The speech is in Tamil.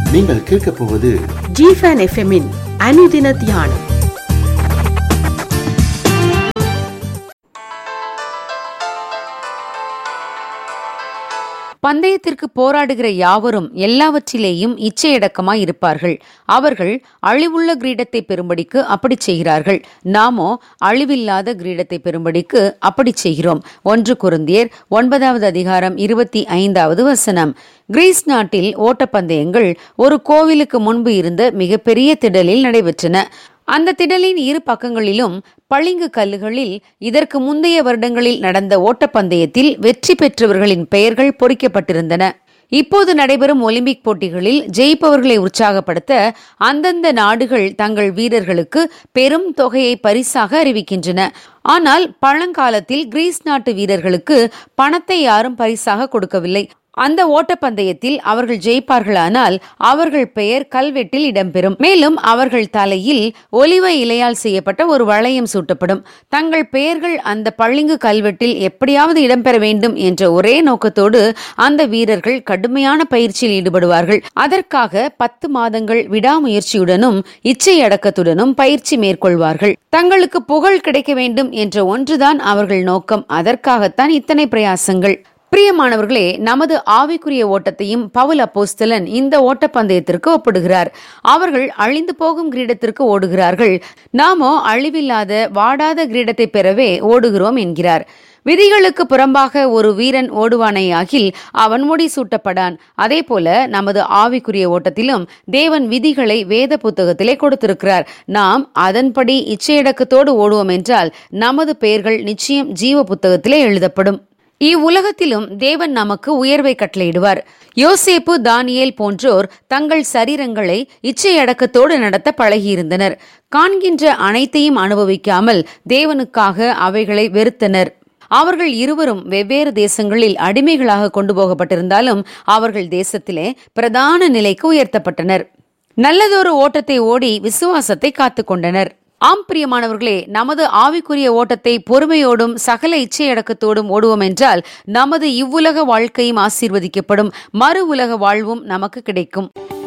நீங்கள் கேட்கப் போவது ஜிஃபன் எஃப்எம்மின் அனுதின தியானம் பந்தயத்திற்கு போராடுகிற யாவரும் எல்லாவற்றிலேயும் இச்சையடக்கமாய் இருப்பார்கள் அவர்கள் அழிவுள்ள கிரீடத்தை பெறும்படிக்கு அப்படி செய்கிறார்கள் நாமோ அழிவில்லாத கிரீடத்தை பெறும்படிக்கு அப்படி செய்கிறோம் ஒன்று குருந்தியர் ஒன்பதாவது அதிகாரம் இருபத்தி ஐந்தாவது வசனம் கிரீஸ் நாட்டில் ஓட்டப்பந்தயங்கள் ஒரு கோவிலுக்கு முன்பு இருந்த மிகப்பெரிய திடலில் நடைபெற்றன அந்த திடலின் இரு பக்கங்களிலும் பளிங்கு கல்லுகளில் இதற்கு முந்தைய வருடங்களில் நடந்த ஓட்டப்பந்தயத்தில் வெற்றி பெற்றவர்களின் பெயர்கள் பொறிக்கப்பட்டிருந்தன இப்போது நடைபெறும் ஒலிம்பிக் போட்டிகளில் ஜெயிப்பவர்களை உற்சாகப்படுத்த அந்தந்த நாடுகள் தங்கள் வீரர்களுக்கு பெரும் தொகையை பரிசாக அறிவிக்கின்றன ஆனால் பழங்காலத்தில் கிரீஸ் நாட்டு வீரர்களுக்கு பணத்தை யாரும் பரிசாக கொடுக்கவில்லை அந்த ஓட்டப்பந்தயத்தில் அவர்கள் ஜெயிப்பார்களானால் அவர்கள் பெயர் கல்வெட்டில் இடம்பெறும் மேலும் அவர்கள் தலையில் ஒலிவ இலையால் செய்யப்பட்ட ஒரு வளையம் சூட்டப்படும் தங்கள் பெயர்கள் அந்த பளிங்கு கல்வெட்டில் எப்படியாவது இடம்பெற வேண்டும் என்ற ஒரே நோக்கத்தோடு அந்த வீரர்கள் கடுமையான பயிற்சியில் ஈடுபடுவார்கள் அதற்காக பத்து மாதங்கள் விடாமுயற்சியுடனும் இச்சை அடக்கத்துடனும் பயிற்சி மேற்கொள்வார்கள் தங்களுக்கு புகழ் கிடைக்க வேண்டும் என்ற ஒன்றுதான் அவர்கள் நோக்கம் அதற்காகத்தான் இத்தனை பிரயாசங்கள் பிரியமானவர்களே நமது ஆவிக்குரிய ஓட்டத்தையும் பவுல் அப்போஸ்தலன் இந்த ஓட்டப்பந்தயத்திற்கு ஒப்பிடுகிறார் அவர்கள் அழிந்து போகும் கிரீடத்திற்கு ஓடுகிறார்கள் நாமோ அழிவில்லாத வாடாத கிரீடத்தை பெறவே ஓடுகிறோம் என்கிறார் விதிகளுக்கு புறம்பாக ஒரு வீரன் ஓடுவானையாகில் அவன் முடி சூட்டப்படான் அதே போல நமது ஆவிக்குரிய ஓட்டத்திலும் தேவன் விதிகளை வேத புத்தகத்திலே கொடுத்திருக்கிறார் நாம் அதன்படி இச்சையடக்கத்தோடு ஓடுவோம் என்றால் நமது பெயர்கள் நிச்சயம் ஜீவ புத்தகத்திலே எழுதப்படும் இவ்வுலகத்திலும் தேவன் நமக்கு உயர்வை கட்டளையிடுவார் யோசேப்பு தானியேல் போன்றோர் தங்கள் சரீரங்களை இச்சையடக்கத்தோடு நடத்த பழகியிருந்தனர் காண்கின்ற அனைத்தையும் அனுபவிக்காமல் தேவனுக்காக அவைகளை வெறுத்தனர் அவர்கள் இருவரும் வெவ்வேறு தேசங்களில் அடிமைகளாக கொண்டு போகப்பட்டிருந்தாலும் அவர்கள் தேசத்திலே பிரதான நிலைக்கு உயர்த்தப்பட்டனர் நல்லதொரு ஓட்டத்தை ஓடி விசுவாசத்தை காத்துக்கொண்டனர் ஆம் பிரியமானவர்களே நமது ஆவிக்குரிய ஓட்டத்தை பொறுமையோடும் சகல இச்சையடக்கத்தோடும் ஓடுவோம் என்றால் நமது இவ்வுலக வாழ்க்கையும் ஆசீர்வதிக்கப்படும் மறு உலக வாழ்வும் நமக்கு கிடைக்கும்